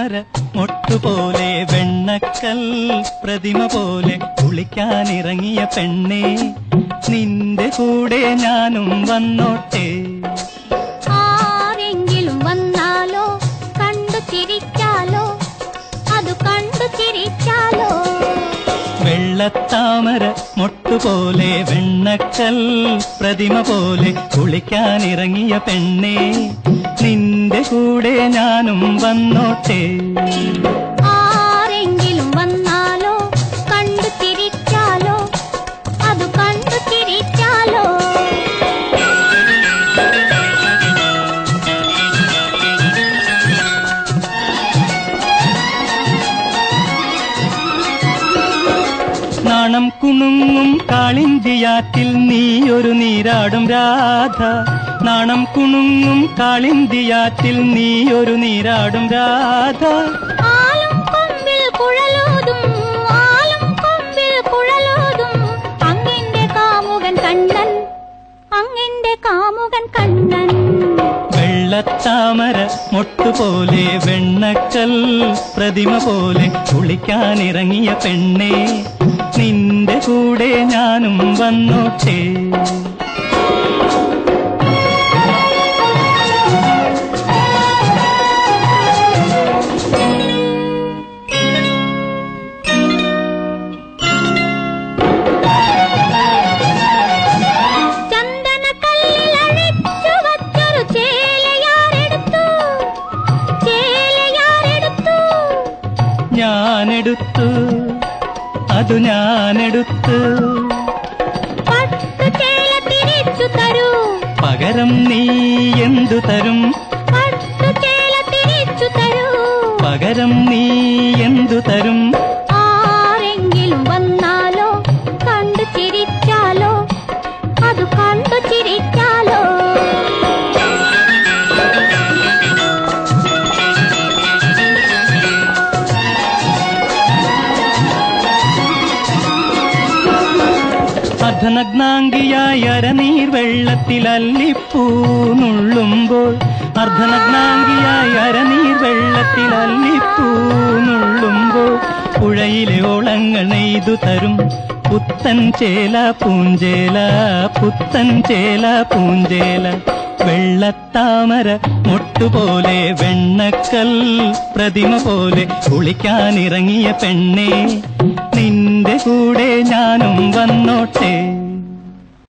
വെള്ളത്താമര മൊട്ടുപോലെ വെണ്ണക്കൽ പ്രതിമ പോലെ കുളിക്കാനിറങ്ങിയ പെണ്ണേ നിന്റെ കൂടെ ഞാനും വന്നോട്ടെ ആരെങ്കിലും വന്നാലോ കണ്ടു ചിരിച്ചാലോ അത് കണ്ടു ചിരിച്ചാലോ വെള്ളത്താമര മൊട്ടുപോലെ വെണ്ണക്കൽ പ്രതിമ പോലെ കുളിക്കാനിറങ്ങിയ പെണ്ണേ നിന്റെ കൂടെ ഞാനും വന്നോട്ടെ ആരെങ്കിലും വന്നാലോ കണ്ടു ചിരിച്ചാലോ അത് കണ്ടു ചിരിച്ചാലോ നാണം കുണുങ്ങും കാളിന്തിയാറ്റിൽ നീയൊരു നീരാടും രാധ നാണം കുണുങ്ങും കാളിന്തിയാറ്റിൽ നീയൊരു നീരാടും രാധ ആലും കൊമ്പിൽ കുഴലോതും ആലും കൊമ്പിൽ കുഴലോതും അങ്ങിന്റെ കാമുകൻ കണ്ണൻ അങ്ങിന്റെ കാമുകൻ കണ്ണൻ വെള്ളത്താമര മൊട്ടുപോലെ വെണ്ണക്കൽ പ്രതിമ പോലെ കുളിക്കാനിറങ്ങിയ പെണ്ണേ നിന്റെ കൂടെ ഞാനും വന്നോട്ടെ ചന്ദന കല്ലിൽ അഴിച്ചു വച്ചൊരു ചേലയാരെടുത്തു ചേലയാരെടുത്തു ഞാനെടുത്തു അതു ഞാനെടുത്തു പട്ടു ചേല തിരിച്ചു തരൂ പകരം നീ എന്തു തരും പട്ടു ചേല തിരിച്ചു തരൂ പകരം നീ എന്തു തരും ആരെങ്കിലും വന്നാലോ കണ്ടു ചിരിച്ചാലോ അത് കണ്ടു ചിരിച്ചാലോ അർദ്ധനഗ്നാംഗിയായ അരനീർ വെള്ളത്തിൽ അല്ലിപ്പൂ നുള്ളുമ്പോൾ അർദ്ധനഗ്നാംഗിയായ അരനീർ വെള്ളത്തിൽ അല്ലിപ്പൂ നുള്ളുമ്പോൾ പുഴയിലെ ഓളങ്ങൾ നെയ്തു തരും പുത്തൻ ചേല പൂഞ്ചേല പുത്തൻ ചേല പൂഞ്ചേല വെള്ളത്താമര മുട്ടുപോലെ വെണ്ണക്കൽ പ്രതിമ പോലെ കുളിക്കാനിറങ്ങിയ പെണ്ണേ നിന്റെ കൂടെ ഞാനും വന്നോട്ടെ